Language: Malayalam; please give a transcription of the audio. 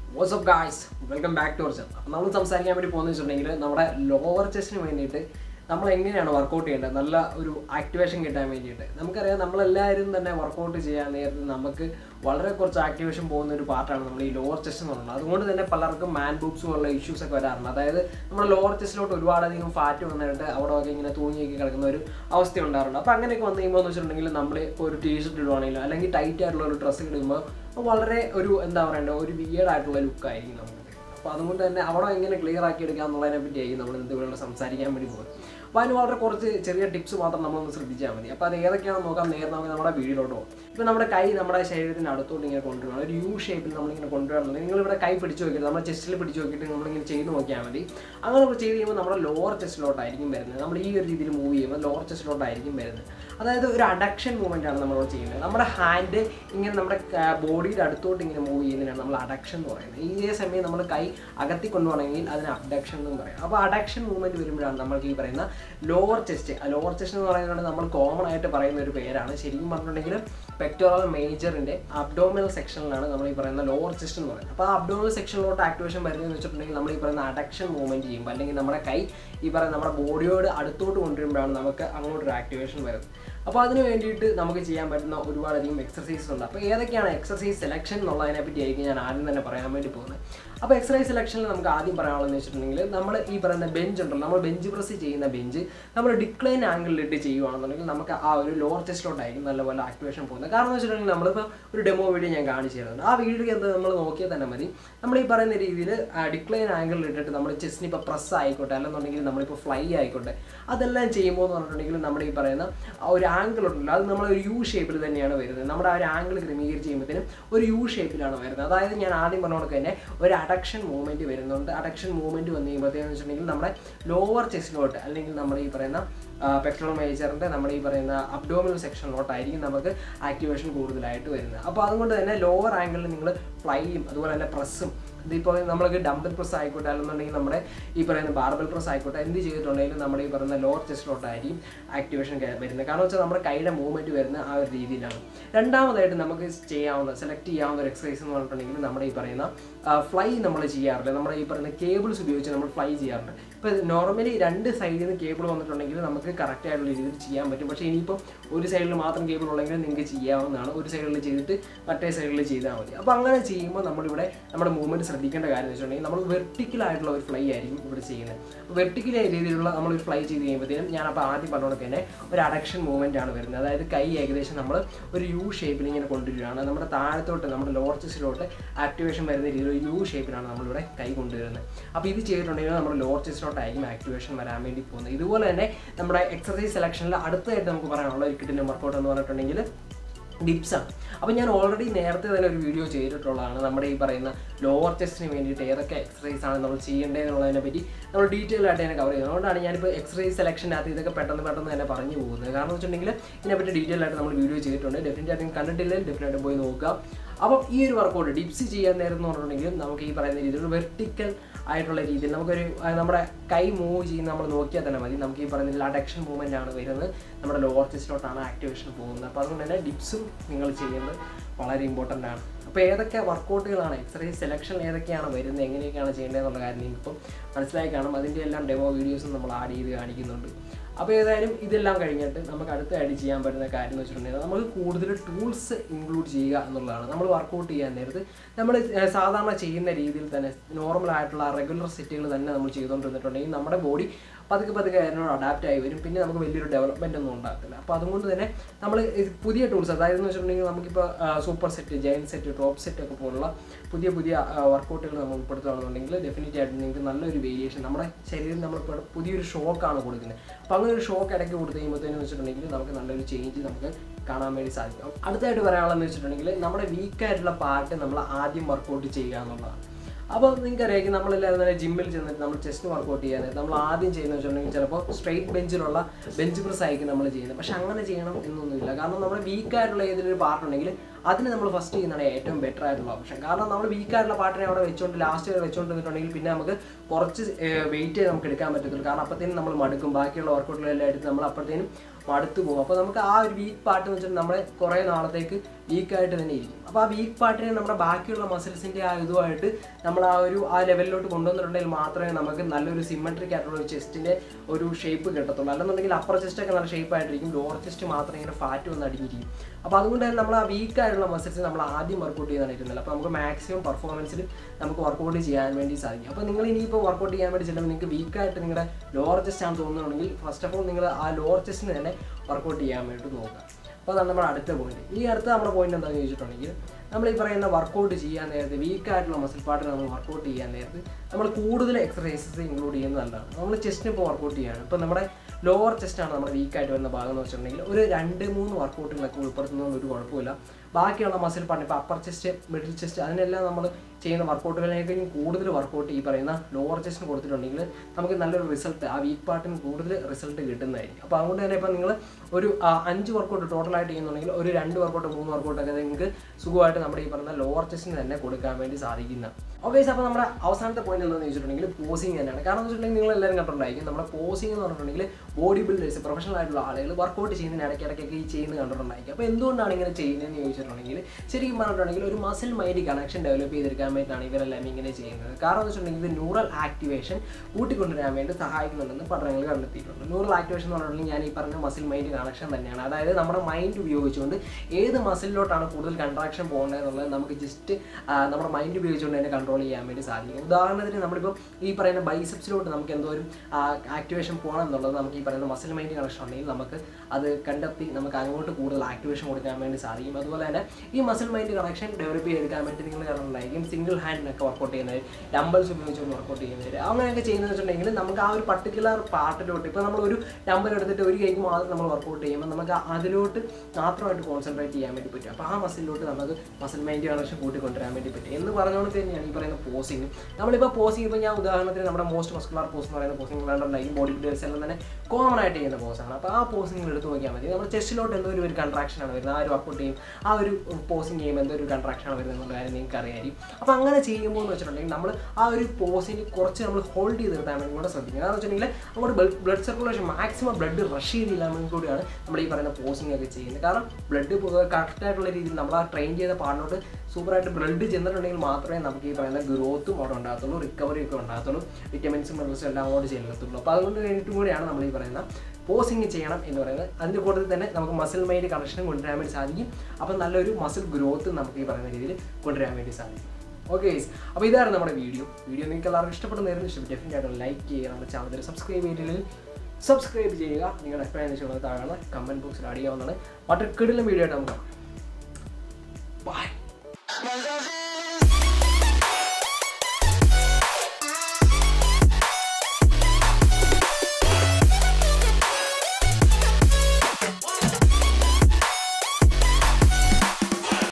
WhatsApp guys welcome back to our channel അപ്പോൾ നമ്മൾ സംസാരിക്കാൻ വേണ്ടി പോകുന്നത് വെച്ചിട്ടുണ്ടെങ്കിൽ നമ്മുടെ ലോവർ ചെസ്റ്റിന് വേണ്ടിയിട്ട് നമ്മൾ എങ്ങനെയാണ് വർക്കൗട്ട് ചെയ്യേണ്ടത് നല്ല ഒരു ആക്ടിവേഷൻ കിട്ടാൻ വേണ്ടിയിട്ട് നമുക്കറിയാം നമ്മളെല്ലാവരും തന്നെ വർക്കൗട്ട് ചെയ്യാൻ നേരത്ത് നമുക്ക് വളരെ കുറച്ച് ആക്ടിവേഷൻ പോകുന്ന ഒരു പാർട്ടാണ് നമ്മൾ ഈ ലോവർ ചെസ്റ്റ് എന്ന് പറയുന്നത് അതുകൊണ്ട് തന്നെ പലർക്കും മാൻ ബൂബ്സ് പോലുള്ള ഇഷ്യൂസ് ഒക്കെ വരാറുണ്ട് അതായത് നമ്മുടെ ലോവർ ചെസ്റ്റിലോട്ട് ഒരുപാടധികം ഫാറ്റ് വന്നിട്ട് അവിടെ ഒക്കെ ഇങ്ങനെ തൂങ്ങിയൊക്കെ കിടക്കുന്ന ഒരു അവസ്ഥ ഉണ്ടാറുണ്ട് അപ്പോൾ അങ്ങനെയൊക്കെ വന്നു കഴിയുമ്പോൾ എന്ന് വെച്ചിട്ടുണ്ടെങ്കിൽ നമ്മൾ ഇപ്പോൾ ഒരു ടീ ഷർട്ട് ഇടുവാണെങ്കിലും അല്ലെങ്കിൽ ടൈറ്റ് ആയിട്ടുള്ള ഒരു ഡ്രസ്സ് ഇടുമ്പോൾ വളരെ ഒരു എന്താ പറയണ്ടത് ഒരു വിയേഡ് ആയിട്ടുള്ള ലുക്കായിരിക്കും നമുക്ക് അപ്പോൾ അതുകൊണ്ട് തന്നെ അവിടെ എങ്ങനെ ക്ലിയർ ആക്കി എടുക്കുക എന്നുള്ളതിനെ പറ്റിയായിരിക്കും നമ്മൾ ഇന്നത്തെ ഇവിടെ സംസാരിക്കാൻ വേണ്ടി പോകുന്നത് അപ്പോൾ അതിന് വളരെ കുറച്ച് ചെറിയ ടിപ്സ് മാത്രം നമ്മളൊന്ന് ശ്രദ്ധിച്ചാൽ മതി അപ്പോൾ അത് ഏതൊക്കെയാണെന്ന് നോക്കാം നേരെ നമുക്ക് നമ്മുടെ വീഡിയോയിലോട്ട് പോകും ഇപ്പോൾ നമ്മുടെ കൈ നമ്മുടെ ശരീരത്തിൻ്റെ അടുത്തോട്ട് ഇങ്ങനെ കൊണ്ടുവരണം ഒരു യു ഷേപ്പിൽ നമ്മളിങ്ങനെ കൊണ്ടുവരണം നിങ്ങളിവിടെ കൈ പിടിച്ച് നോക്കിയിട്ട് നമ്മുടെ ചെസ്റ്റിൽ പിടിച്ച് നോക്കിയിട്ട് നമ്മളിങ്ങനെ ചെയ്ത് നോക്കിയാൽ മതി അങ്ങനെ നമ്മൾ ചെയ്ത് കഴിയുമ്പോൾ നമ്മുടെ ലോവർ ചെസ്റ്റിലോട്ടായിരിക്കും വരുന്നത് നമ്മൾ ഈ ഒരു രീതിയിൽ മൂവ് ചെയ്യുമ്പോൾ ലോവർ ചെസ്റ്റിലോട്ടായിരിക്കും വരുന്നത് അതായത് ഒരു അഡക്ഷൻ മൂവ്മെൻ്റ് ആണ് നമ്മളിവിടെ ചെയ്യുന്നത് നമ്മുടെ ഹാൻഡ് ഇങ്ങനെ നമ്മുടെ ബോഡിയുടെ അടുത്തോട്ട് ഇങ്ങനെ മൂവ് ചെയ്യുന്നതിനാണ് നമ്മൾ അഡക്ഷൻ എന്ന് പറയുന്നത് ഇതേ സമയം നമ്മൾ കൈ അകത്തി കൊണ്ടുപോകണമെങ്കിൽ അതിന് അഡക്ഷൻ എന്നും പറയാം അപ്പോൾ അഡക്ഷൻ മൂവ്മെൻറ്റ് വരുമ്പോഴാണ് നമ്മൾക്ക് ഈ പറയുന്ന ലോവർ ചെസ്റ്റ് ലോവർ ചെസ്റ്റ് എന്ന് പറയുന്നത് നമ്മൾ കോമൺ ആയിട്ട് പറയുന്ന ഒരു പേരാണ് ശരിക്കും പറഞ്ഞിട്ടുണ്ടെങ്കിൽ പെക്ടോറൽ മേജറിൻ്റെ അബ്ഡോമിനൽ സെക്ഷനിലാണ് നമ്മൾ ഈ പറയുന്ന ലോവർ ചെസ്റ്റ് എന്ന് പറയുന്നത് അപ്പോൾ ആ അബ്ഡോമിനൽ സെക്ഷനിലോട്ട് ആക്ടിവേഷൻ വരുന്നതെന്ന് വെച്ചിട്ടുണ്ടെങ്കിൽ നമ്മൾ ഈ പറയുന്ന അഡക്ഷൻ മൂവ്മെൻറ്റ് ചെയ്യുമ്പോൾ അല്ലെങ്കിൽ നമ്മുടെ കൈ ഈ പറയുന്ന നമ്മുടെ ബോഡിയോട് അടുത്തോട്ട് കൊണ്ടുവരുമ്പോഴാണ് നമുക്ക് അങ്ങോട്ടൊരു ആക്ടിവേഷൻ വരുന്നത് അപ്പോൾ അതിന് വേണ്ടിയിട്ട് നമുക്ക് ചെയ്യാൻ പറ്റുന്ന ഒരുപാടധികം എക്സസൈസ് ഉണ്ട് അപ്പോൾ ഏതൊക്കെയാണ് എക്സസൈസ് സെലക്ഷൻ എന്നുള്ളതിനെ പറ്റി ആയിരിക്കും ഞാൻ ആദ്യം തന്നെ പറയാൻ വേണ്ടി പോകുന്നത് അപ്പോൾ എക്സസൈസ് സെലക്ഷനിൽ നമുക്ക് ആദ്യം പറയാനുള്ളതെന്ന് വെച്ചിട്ടുണ്ടെങ്കിൽ നമ്മൾ ഈ പറയുന്ന ബെഞ്ച് ഉണ്ടല്ലോ നമ്മൾ ബെഞ്ച് പ്രസ് ചെയ്യുന്ന ബെഞ്ച് നമ്മൾ ഡിക്ലൈൻ ആംഗിളിലിട്ട് ചെയ്യുവാണെന്നുണ്ടെങ്കിൽ നമുക്ക് ആ ഒരു ലോവർ ചെസ്റ്റിലോട്ടായിരിക്കും നല്ലപോലെ ആക്ടിവേഷൻ പോകുന്നത് കാരണം എന്ന് വെച്ചിട്ടുണ്ടെങ്കിൽ നമ്മളിപ്പോൾ ഒരു ഡെമോ വീഡിയോ ഞാൻ കാണിച്ചു തരുന്നുണ്ട് ആ വീഡിയോ എന്താ നമ്മൾ നോക്കിയാൽ തന്നെ മതി നമ്മൾ ഈ പറയുന്ന രീതിയിൽ ഡിക്ലൈൻ ആംഗിളിൽ ഇട്ടിട്ട് നമ്മൾ ചെസ്റ്റിന് ഇപ്പോൾ പ്രസ് ആയിക്കോട്ടെ അല്ലെന്നുണ്ടെങ്കിൽ നമ്മളിപ്പോൾ ഫ്ലൈ ആയിക്കോട്ടെ അതെല്ലാം ചെയ്യുമ്പോൾ എന്ന് പറഞ്ഞിട്ടുണ്ടെങ്കിൽ നമ്മുടെ ഈ പറയുന്ന ആ ഒരു ആംഗിൾ ഉണ്ടല്ലോ അത് നമ്മൾ ഒരു യു ഷേപ്പിൽ തന്നെയാണ് വരുന്നത് നമ്മുടെ ആ ഒരു ആംഗിൾ ക്രമീകരിച്ച് ചെയ്യുമ്പോഴത്തേനും ഒരു യു ഷേപ്പിലാണ് വരുന്നത് അതായത് ഞാൻ ആദ്യം പറഞ്ഞ കണക്ക് തന്നെ ഒരു അഡക്ഷൻ മൂവ്മെൻറ്റ് വരുന്നുണ്ട് അഡക്ഷൻ മൂവ്മെൻറ്റ് വന്നു കഴിയുമ്പോഴത്തേന്ന് വെച്ചിട്ടുണ്ടെങ്കിൽ നമ്മുടെ ലോവർ ചെസ്റ്റിലോട്ട് അല്ലെങ്കിൽ നമ്മുടെ ഈ പറയുന്ന പെട്രോൾ മേജറിൻ്റെ നമ്മുടെ ഈ പറയുന്ന അബ്ഡോമിനൽ സെക്ഷനിലോട്ടായിരിക്കും നമുക്ക് ആക്ടിവേഷൻ കൂടുതലായിട്ട് വരുന്നത് അപ്പോൾ അതുകൊണ്ട് തന്നെ ലോവർ ആംഗിളിൽ നിങ്ങൾ ഫ്ലൈയും അതുപോലെ തന്നെ പ്രസ്സും ഇതിപ്പോൾ നമ്മൾക്ക് ഡംബൽ പ്രസ് ആയിക്കോട്ടെ അല്ലെന്നുണ്ടെങ്കിൽ നമ്മുടെ ഈ പറയുന്ന ബാർബൽ പ്രസ് ആയിക്കോട്ടെ എന്ത് ചെയ്തിട്ടുണ്ടെങ്കിലും നമ്മുടെ ഈ പറയുന്ന ലോവർ ചെസ്റ്റിലോട്ടായിരിക്കും ആക്ടിവേഷൻ വരുന്നത് കാരണം വെച്ചാൽ നമ്മുടെ കൈയുടെ മൂവ്മെൻറ്റ് വരുന്ന ആ ഒരു രീതിയിലാണ് രണ്ടാമതായിട്ട് നമുക്ക് ചെയ്യാവുന്ന സെലക്ട് ചെയ്യാവുന്ന ഒരു എക്സസൈസ് എന്ന് പറഞ്ഞിട്ടുണ്ടെങ്കിൽ നമ്മുടെ ഈ പറയുന്ന ഫ്ലൈ നമ്മൾ ചെയ്യാറുണ്ട് നമ്മുടെ ഈ പറയുന്ന കേബിൾസ് ഉപയോഗിച്ച് നമ്മൾ ഫ്ലൈ ചെയ്യാറുണ്ട് ഇപ്പോൾ നോർമലി രണ്ട് സൈഡിൽ നിന്ന് കേബിൾ വന്നിട്ടുണ്ടെങ്കിൽ നമുക്ക് കറക്റ്റ് ആയിട്ടുള്ള രീതിയിൽ ചെയ്യാൻ പറ്റും പക്ഷേ ഇനിയിപ്പോൾ ഒരു സൈഡിൽ മാത്രം കേബിൾ ഉള്ളെങ്കിൽ നിങ്ങൾക്ക് ചെയ്യാവുന്നതാണ് ഒരു സൈഡിൽ ചെയ്തിട്ട് മറ്റേ സൈഡിൽ ചെയ്താൽ മതി അപ്പോൾ അങ്ങനെ ചെയ്യുമ്പോൾ നമ്മളിവിടെ നമ്മുടെ മൂവ്മെൻറ്റ് ശ്രദ്ധിക്കേണ്ട കാര്യം എന്ന് വെച്ചിട്ടുണ്ടെങ്കിൽ നമ്മൾ വെർട്ടിക്കൽ ആയിട്ടുള്ള ഒരു ഫ്ലൈ ആയിരിക്കും ഇവിടെ ചെയ്യുന്നത് വെർട്ടിക്കൽ രീതിയിലുള്ള നമ്മൾ ഒരു ഫ്ലൈ ചെയ്ത് കഴിയുമ്പോഴത്തേനും ഞാൻ അപ്പോൾ ആദ്യം പറഞ്ഞുകൊണ്ട് തന്നെ ഒരു അഡക്ഷൻ മൂവ്മെൻ്റ് ആണ് വരുന്നത് അതായത് കൈ ഏകദേശം നമ്മൾ ഒരു യു ഷേപ്പിൽ ഇങ്ങനെ കൊണ്ടുവരികയാണ് നമ്മുടെ താഴത്തോട്ട് നമ്മുടെ ലോവർ ചെസ്റ്റിലോട്ട് ആക്ടിവേഷൻ വരുന്ന രീതിയിൽ ഒരു യു ഷേപ്പിലാണ് നമ്മളിവിടെ കൈ കൊണ്ടുവരുന്നത് അപ്പോൾ ഇത് ചെയ്തിട്ടുണ്ടെങ്കിൽ നമ്മുടെ ലോവർ ചെസ്റ്റിലോട്ടായിരിക്കും ആക്ടിവേഷൻ വരാൻ വേണ്ടി പോകുന്നത് ഇതുപോലെ തന്നെ നമ്മുടെ എക്സസൈസ് സെലക്ഷനിൽ അടുത്തായിട്ട് നമുക്ക് പറയാനുള്ള ഒരു കിട്ടുന്ന വർക്കൗട്ട് എന്ന് പറഞ്ഞിട്ടുണ്ടെങ്കിൽ ഡിപ്സാണ് അപ്പോൾ ഞാൻ ഓൾറെഡി നേരത്തെ തന്നെ ഒരു വീഡിയോ ചെയ്തിട്ടുള്ളതാണ് നമ്മുടെ ഈ പറയുന്ന ലോവർ ചെസ്റ്റിന് വേണ്ടിയിട്ട് ഏതൊക്കെ എക്സസൈസ് ആണ് നമ്മൾ ചെയ്യേണ്ടതെന്നുള്ളതിനെ പറ്റി നമ്മൾ ഡീറ്റെയിൽ ആയിട്ട് തന്നെ കവർ ചെയ്യുന്നത് അതുകൊണ്ടാണ് ഞാനിപ്പോൾ എക്സസൈസ് സെലക്ഷനകത്ത് ഇതൊക്കെ പെട്ടെന്ന് പെട്ടെന്ന് തന്നെ പറഞ്ഞു പോകുന്നത് കാരണം വെച്ചിട്ടുണ്ടെങ്കിൽ ഇതിനെപ്പറ്റി ഡീറ്റെയിൽ ആയിട്ട് നമ്മൾ വീഡിയോ ചെയ്തിട്ടുണ്ട് ഡെഫിനറ്റ് ആയിട്ടും കണ്ടിട്ടില്ലെങ്കിൽ ഡെഫിനറ്റ് ആയിട്ട് പോയി നോക്കുക അപ്പം ഈ ഒരു വർക്കൗട്ട് ഡിപ്സ് ചെയ്യാൻ നേരം എന്ന് പറഞ്ഞിട്ടുണ്ടെങ്കിൽ നമുക്ക് ഈ പറയുന്ന രീതിയിൽ ഒരു വെർട്ടിക്കൽ ആയിട്ടുള്ള രീതിയിൽ നമുക്കൊരു നമ്മുടെ കൈ മൂവ് ചെയ്യുന്ന നമ്മൾ നോക്കിയാൽ തന്നെ മതി നമുക്ക് ഈ പറയുന്ന അഡക്ഷൻ മൂവ്മെൻ്റ് ആണ് വരുന്നത് നമ്മുടെ ലോവർ ചെസ്റ്റിലോട്ടാണ് ആക്ടിവേഷൻ പോകുന്നത് അപ്പോൾ അതുകൊണ്ട് തന്നെ ഡിപ്സും നിങ്ങൾ ചെയ്യുന്നത് വളരെ ഇമ്പോർട്ടൻ്റ് ആണ് അപ്പോൾ ഏതൊക്കെ വർക്കൗട്ടുകളാണ് എക്സസൈസ് സെലക്ഷൻ ഏതൊക്കെയാണ് വരുന്നത് എങ്ങനെയൊക്കെയാണ് ചെയ്യേണ്ടത് എന്നുള്ള കാര്യം നിങ്ങൾക്കിപ്പം മനസ്സിലായി കാണും അതിൻ്റെ എല്ലാം ഡെമോ വീഡിയോസും നമ്മൾ ആഡ് ചെയ്ത് കാണിക്കുന്നുണ്ട് അപ്പോൾ ഏതായാലും ഇതെല്ലാം കഴിഞ്ഞിട്ട് നമുക്ക് അടുത്തായിട്ട് ചെയ്യാൻ പറ്റുന്ന കാര്യം എന്ന് വെച്ചിട്ടുണ്ടെങ്കിൽ നമുക്ക് കൂടുതൽ ടൂൾസ് ഇൻക്ലൂഡ് ചെയ്യുക എന്നുള്ളതാണ് നമ്മൾ വർക്കൗട്ട് ചെയ്യാൻ നേരത്ത് നമ്മൾ സാധാരണ ചെയ്യുന്ന രീതിയിൽ തന്നെ നോർമൽ ആയിട്ടുള്ള റെഗുലർ സെറ്റുകൾ തന്നെ നമ്മൾ ചെയ്തുകൊണ്ടിരുന്നിട്ടുണ്ടെങ്കിൽ നമ്മുടെ ബോഡി പതുക്കെ പതുക്കെ അതിനോട് അഡാപ്റ്റ് ആയി വരും പിന്നെ നമുക്ക് വലിയൊരു ഡെവലപ്മെൻ്റ് ഒന്നും ഉണ്ടാകത്തില്ല അപ്പോൾ അതുകൊണ്ട് തന്നെ നമ്മൾ പുതിയ ടൂൾസ് അതായത് എന്ന് വെച്ചിട്ടുണ്ടെങ്കിൽ നമുക്കിപ്പോൾ super set giant set top set ഒക്കെ പോലുള്ള പുതിയ പുതിയ വർക്കൗട്ടുകൾ നമ്മൾ ഉൾപ്പെടുത്തുകയാണെന്നുണ്ടെങ്കിൽ ഡെഫിനറ്റ് ആയിട്ട് നിങ്ങൾക്ക് നല്ലൊരു വേരിയേഷൻ നമ്മുടെ ശരീരം നമ്മൾ പുതിയൊരു ഷോക്കാണ് കൊടുക്കുന്നത് അപ്പോൾ അങ്ങനെ ഒരു ഷോക്ക് ഇടയ്ക്ക് കൊടുത്തു കഴിയുമ്പോഴത്തേന്ന് വെച്ചിട്ടുണ്ടെങ്കിൽ നമുക്ക് നല്ലൊരു ചേഞ്ച് നമുക്ക് കാണാൻ വേണ്ടി സാധിക്കും അടുത്തായിട്ട് പറയാനുള്ളതെന്ന് വെച്ചിട്ടുണ്ടെങ്കിൽ നമ്മുടെ വീക്കായിട്ടുള്ള പാർട്ട് നമ്മൾ ആദ്യം വർക്കൗട്ട് ചെയ്യുക എന്നുള്ളതാണ് അപ്പോൾ നിങ്ങൾക്കറിയാം നമ്മളെല്ലാവരും തന്നെ ജിമ്മിൽ ചെന്നിട്ട് നമ്മൾ ചെസ്റ്റ് വർക്കൗട്ട് ചെയ്യാൻ നമ്മൾ ആദ്യം ചെയ്യുന്ന വെച്ചിട്ടുണ്ടെങ്കിൽ ചിലപ്പോൾ സ്ട്രെയിറ്റ് ബെഞ്ചിലുള്ള ബെഞ്ച് പ്രസ് ആയിരിക്കും നമ്മൾ ചെയ്യുന്നത് പക്ഷെ അങ്ങനെ ചെയ്യണം എന്നൊന്നുമില്ല കാരണം നമ്മുടെ വീക്കായിട്ടുള്ള ഏതെങ്കിലും ഒരു പാർട്ട് ഉണ്ടെങ്കിൽ അതിന് നമ്മൾ ഫസ്റ്റ് ചെയ്യുന്നതാണ് ഏറ്റവും ബെറ്റർ ആയിട്ടുള്ള ഓപ്ഷൻ കാരണം നമ്മൾ വീക്ക് ആയിട്ടുള്ള പാട്ടിനെ അവിടെ വെച്ചുകൊണ്ട് ലാസ്റ്റ് വരെ വെച്ചുകൊണ്ട് നിന്നിട്ടുണ്ടെങ്കിൽ പിന്നെ നമുക്ക് കുറച്ച് വെയിറ്റ് ചെയ്ത് നമുക്ക് എടുക്കാൻ പറ്റത്തുള്ളൂ കാരണം അപ്പോഴത്തേനും നമ്മൾ മടുക്കും ബാക്കിയുള്ള വർക്കൗട്ടുകളെല്ലാം എടുത്ത് നമ്മൾ അപ്പോഴത്തേനും മടുത്തു പോകും അപ്പോൾ നമുക്ക് ആ ഒരു വീക്ക് പാട്ട് എന്ന് വെച്ചിട്ട് നമ്മളെ കുറേ നാളത്തേക്ക് വീക്കായിട്ട് തന്നെ ഇരിക്കും അപ്പോൾ ആ വീക്ക് പാട്ടിനെ നമ്മുടെ ബാക്കിയുള്ള മസിൽസിൻ്റെ ആ ഇതുമായിട്ട് നമ്മൾ ആ ഒരു ആ ലെവലിലോട്ട് കൊണ്ടുവന്നിട്ടുണ്ടെങ്കിൽ മാത്രമേ നമുക്ക് നല്ലൊരു സിമ്മട്രിക് ആയിട്ടുള്ള ഒരു ചെസ്റ്റിൻ്റെ ഒരു ഷേപ്പ് കിട്ടത്തുള്ളൂ അല്ലെന്നുണ്ടെങ്കിൽ അപ്പർ ചെസ്റ്റ് ഒക്കെ നല്ല ഷേപ്പ് ആയിട്ടിരിക്കും ലോവർ ചെസ്റ്റ് മാത്രം ഇങ്ങനെ ഫാറ്റ് വന്ന് അടിഞ്ഞിരിക്കും അപ്പോൾ അതുകൊണ്ട് തന്നെ നമ്മൾ ആ വീക്ക് ആയിട്ടുള്ള മസിൽസ് നമ്മൾ ആദ്യം വർക്കൗട്ട് ചെയ്യാനാണ് ഇരുന്നത് അപ്പോൾ നമുക്ക് മാക്സിമം പെർഫോമൻസിൽ നമുക്ക് വർക്കൗട്ട് ചെയ്യാൻ വേണ്ടി സാധിക്കും അപ്പോൾ നിങ്ങൾ ഇനിയിപ്പോൾ വർക്കൗട്ട് ചെയ്യാൻ വേണ്ടി ചെല്ലുമ്പോൾ നിങ്ങൾക്ക് വീക്കായിട്ട് നിങ്ങളുടെ ലോവർ ചെസ്റ്റ് ആണ് തോന്നുന്നുണ്ടെങ്കിൽ ഫസ്റ്റ് ഓഫ് ഓൾ നിങ്ങൾ ആ ലോവർ ചെസ്റ്റിന് തന്നെ വർക്കൗട്ട് ചെയ്യാൻ വേണ്ടി നോക്കുക അപ്പോൾ അതാണ് നമ്മുടെ അടുത്ത പോയിന്റ് ഈ അടുത്ത നമ്മുടെ പോയിന്റ് എന്താണെന്ന് ചോദിച്ചിട്ടുണ്ടെങ്കിൽ നമ്മൾ ഈ പറയുന്ന വർക്കൗട്ട് ചെയ്യാൻ നേരത്ത് വീക്കായിട്ടുള്ള മസിൽ പാർട്ടിന് നമ്മൾ വർക്കൗട്ട് ചെയ്യാൻ നേരത്ത് നമ്മൾ കൂടുതൽ എക്സസൈസസ് ഇൻക്ലൂഡ് ചെയ്യുന്നത് നല്ലതാണ് നമ്മൾ ചെസ്റ്റിന് ഇപ്പോൾ വർക്കൗട്ട് ചെയ്യാണ് ഇപ്പോൾ നമ്മുടെ ലോവർ ചെസ്റ്റാണ് നമ്മുടെ വീക്കായിട്ട് വരുന്ന ഭാഗം എന്ന് വെച്ചിട്ടുണ്ടെങ്കിൽ ഒരു രണ്ട് മൂന്ന് വർക്കൗട്ടുകളൊക്കെ ഉൾപ്പെടുത്തുന്നതുകൊണ്ട് ഒരു കുഴപ്പമില്ല ബാക്കിയുള്ള മസിൽ പാർട്ട് ഇപ്പോൾ അപ്പർ ചെസ്റ്റ് മിഡിൽ ചെസ്റ്റ് അതിനെല്ലാം നമ്മൾ ചെയ്യുന്ന വർക്കൗട്ടുകളേക്കാളും കൂടുതൽ വർക്കൗട്ട് ഈ പറയുന്ന ലോവർ ചെസ്റ്റിന് കൊടുത്തിട്ടുണ്ടെങ്കിൽ നമുക്ക് നല്ലൊരു റിസൾട്ട് ആ വീക്ക് പാർട്ടിന് കൂടുതൽ റിസൾട്ട് കിട്ടുന്നതായിരിക്കും അപ്പോൾ അതുകൊണ്ട് തന്നെ ഇപ്പോൾ നിങ്ങൾ ഒരു ആ, അഞ്ച് വർക്കൗട്ട് ടോട്ടലായിട്ട് ചെയ്യുന്നുണ്ടെങ്കിൽ ഒരു രണ്ട് വർക്കൗട്ട് മൂന്ന് വർക്കൗട്ടൊക്കെ നിങ്ങൾക്ക് സുഖമായിട്ട് നമ്മുടെ ഈ പറയുന്ന ലോവർ ചെസ്റ്റിന് തന്നെ കൊടുക്കാൻ വേണ്ടി സാധിക്കുന്ന ഓക്കെ അപ്പോൾ നമ്മുടെ അവസാനത്തെ പോയിന്റ് എന്താണെന്ന് ചോദിച്ചിട്ടുണ്ടെങ്കിൽ പോസിങ് തന്നെയാണ് കാരണം എന്ന് വെച്ചിട്ടുണ്ടെങ്കിൽ നിങ്ങൾ എല്ലാവരും കണ്ടിട്ടുണ്ടായിരിക്കും നമ്മുടെ പോസിങ് എന്ന് പറഞ്ഞിട്ടുണ്ടെങ്കിൽ ബോഡി ബിൽഡേഴ്സ് പ്രൊഫഷണൽ ആയിട്ടുള്ള ആളുകൾ വർക്കൗട്ട് ചെയ്യുന്നതിന് ഇടയ്ക്ക് ഇടയ്ക്കൊക്കെ ഈ ചെയ്യുന്നത് കണ്ടിട്ടുണ്ടായിരിക്കും അപ്പോൾ എന്തുകൊണ്ടാണ് ഇങ്ങനെ ചെയ്യുന്നതെന്ന് ചോദിച്ചിട്ടുണ്ടെങ്കിൽ ശരിക്കും പറഞ്ഞിട്ടുണ്ടെങ്കിൽ ഒരു മസിൽ മൈൻഡ് കണക്ഷൻ ഡെവലപ്പ് ചെയ്തെടുക്കാൻ വേണ്ടിയിട്ടാണ് ഇവരെല്ലാം ഇങ്ങനെ ചെയ്യുന്നത് കാരണം എന്ന് വെച്ചിട്ടുണ്ടെങ്കിൽ ഇത് ന്യൂറൽ ആക്ടിവേഷൻ കൂട്ടിക്കൊണ്ടുവരാൻ വേണ്ടി സഹായിക്കുന്നുണ്ടെന്ന് പഠനങ്ങൾ കണ്ടെത്തിയിട്ടുണ്ട് ന്യൂറൽ ആക്ടിവേഷൻ എന്ന് പറഞ്ഞിട്ടുണ്ടെങ്കിൽ ഞാൻ ഈ പറഞ്ഞ മസിൽ മൈൻഡ് കണക്ഷൻ തന്നെയാണ് അതായത് നമ്മുടെ മൈൻഡ് ഉപയോഗിച്ചുകൊണ്ട് ഏത് മസിലിലോട്ടാണ് കൂടുതൽ കൺട്രാക്ഷൻ പോകേണ്ടത് എന്നുള്ളത് നമുക്ക് ജസ്റ്റ് നമ്മുടെ മൈൻഡ് ഉപയോഗിച്ചുകൊണ്ട് തന്നെ കൺട്രോൾ ചെയ്യാൻ വേണ്ടി സാധിക്കും ഉദാഹരണത്തിന് നമ്മളിപ്പോൾ ഈ പറയുന്ന ബൈസെപ്സിലോട്ട് നമുക്ക് എന്തോരം ആക്ടിവേഷൻ പോകണം എന്നുള്ളത് നമുക്ക് ഈ പറയുന്ന മസിൽ മൈൻഡ് കണക്ഷൻ ഉണ്ടെങ്കിൽ നമുക്ക് അത് കണ്ടെത്തി നമുക്ക് അങ്ങോട്ട് കൂടുതൽ ആക്ടിവേഷൻ കൊടുക്കാൻ വേണ്ടി സാധിക്കും അതുപോലെ തന്നെ ഈ മസിൽ മൈൻഡ് കണക്ഷൻ ഡെവലപ്പ് ചെയ്തെടുക്കാൻ വേണ്ടി നിങ്ങൾ കാണുന്നുണ്ടായിരിക്കും സിംഗിൾ ഹാൻഡിനൊക്കെ വർക്കൗട്ട് ചെയ്യുന്നവർ ഡംബൽസ് ഉപയോഗിച്ചുകൊണ്ട് വർക്കൗട്ട് ചെയ്യുന്നവർ അങ്ങനെയൊക്കെ ചെയ്യുന്നത് വെച്ചിട്ടുണ്ടെങ്കിൽ നമുക്ക് ആ ഒരു പർട്ടിക്കുലർ പാർട്ടിലോട്ട് ഇപ്പോൾ നമ്മൾ ഒരു ഡംബൽ എടുത്തിട്ട് ഒരു കൈക്ക് മാത്രം നമ്മൾ വർക്കൗട്ട് ചെയ്യുമ്പോൾ നമുക്ക് അതിലോട്ട് മാത്രമായിട്ട് കോൺസെൻട്രേറ്റ് ചെയ്യാൻ വേണ്ടി പറ്റും അപ്പോൾ ആ മസിലിലോട്ട് നമുക്ക് മസിൽ മൈൻഡ് കണക്ഷൻ കൂട്ടിക്കൊണ്ടുവരാൻ വേണ്ടി പറ്റും എന്ന് പറഞ്ഞുകൊണ്ട് തന്നെയാണ് ഈ പറയുന്ന പോസിങ് നമ്മളിപ്പോൾ പോസിങ് ഇപ്പോൾ ഞാൻ ഉദാഹരണത്തിന് നമ്മുടെ മോസ്റ്റ് മസ്കുലർ പോസ് എന്ന് പറയുന്ന പോസിങ് കണ്ടുണ്ടായിരിക്കും ബോഡി ബിൽഡേഴ്സ് എല്ലാം തന്നെ കോമൺ ആയിട്ട് ചെയ്യുന്ന പോസാണ് അപ്പോൾ ആ പോസിങ് എടുത്ത് നോക്കിയാൽ മതി നമ്മുടെ ചെസ്റ്റിലോട്ട് എന്തോ ഒരു കൺട്രാക്ഷൻ ആണ് വരുന്നത് ആ ഒരു വർക്കൗട്ട് ചെയ്യും ആ ഒരു പോസിങ് ചെയ്യുമ്പോൾ എന്തോ ഒരു കൺട്രാക്ഷൻ ആണ് വരുന്നത് എന്നുള്ള കാര്യം നിങ്ങൾക്ക് അറിയാമായിരിക്കും അപ്പോൾ അങ്ങനെ ചെയ്യുമ്പോൾ എന്ന് വെച്ചിട്ടുണ്ടെങ്കിൽ നമ്മൾ ആ ഒരു പോസിന് കുറച്ച് നമ്മൾ ഹോൾഡ് ചെയ്ത് നിർത്താൻ വേണ്ടി കൂടെ ശ്രദ്ധിക്കുക കാരണം വെച്ചിട്ടുണ്ടെങ്കിൽ അങ്ങോട്ട് blood circulation maximum blood rush ചെയ്തില്ലാൻ വേണ്ടി കൂടിയാണ് നമ്മൾ ഈ പറയുന്ന പോസിങ് ഒക്കെ ചെയ്യുന്നത് കാരണം ബ്ലഡ് കറക്റ്റ് ആയിട്ടുള്ള രീതിയിൽ നമ്മൾ ആ ട്രെയിൻ ചെയ്ത പാടിനോട്ട് സൂപ്പറായിട്ട് ബ്ലഡ് ചെന്നിട്ടുണ്ടെങ്കിൽ മാത്രമേ നമുക്ക് ഈ പറയുന്ന ഗ്രോത്തും അവിടെ ഉണ്ടാകത്തുള്ളൂ റിക്കവറി ഒക്കെ ഉണ്ടാകത്തുള്ളൂ വിറ്റമിൻസും മിനറൽസും എല്ലാം അങ്ങോട്ട് ചെല്ലത്തുള്ളൂ അപ്പോൾ അതുകൊണ്ട് വേണ്ടിയിട്ടും കൂടിയാണ് നമ്മൾ ഈ പറയുന്ന പോസിങ് ചെയ്യണം എന്ന് പറയുന്നത് അതിൻ്റെ കൂട്ടത്തിൽ തന്നെ നമുക്ക് മസിൽ മൈൻഡ് കണക്ഷനും കൊണ്ടുവരാൻ വേണ്ടി സാധിക്കും അപ്പോൾ നല്ലൊരു മസിൽ ഗ്രോത്ത് നമുക്ക് ഈ പറയുന്ന രീതിയിൽ കൊണ്ടുവരാൻ വേണ്ടി സാധിക്കും ഓക്കെ അപ്പോൾ ഇതായിരുന്നു നമ്മുടെ വീഡിയോ വീഡിയോ നിങ്ങൾക്ക് എല്ലാവർക്കും ഇഷ്ടപ്പെടുന്നതായിരുന്നു ഇഷ്ടപ്പെട്ടു ഡെഫിനറ്റ് ആയിട്ട് ലൈക്ക് ചെയ്യുക നമ്മുടെ ചാനൽ സബ്സ്ക്രൈബ് ചെയ്തില്ലെങ്കിൽ സബ്സ്ക്രൈബ് ചെയ്യുക നിങ്ങളുടെ അഭിപ്രായം വെച്ചുള്ളത് താഴെ കമൻറ്റ് ബോക്സിൽ അടിയാവുന്നതാണ് മറ്റൊരു കിടിലും വീഡിയോ ആയിട്ട് നമുക്ക് ബൈ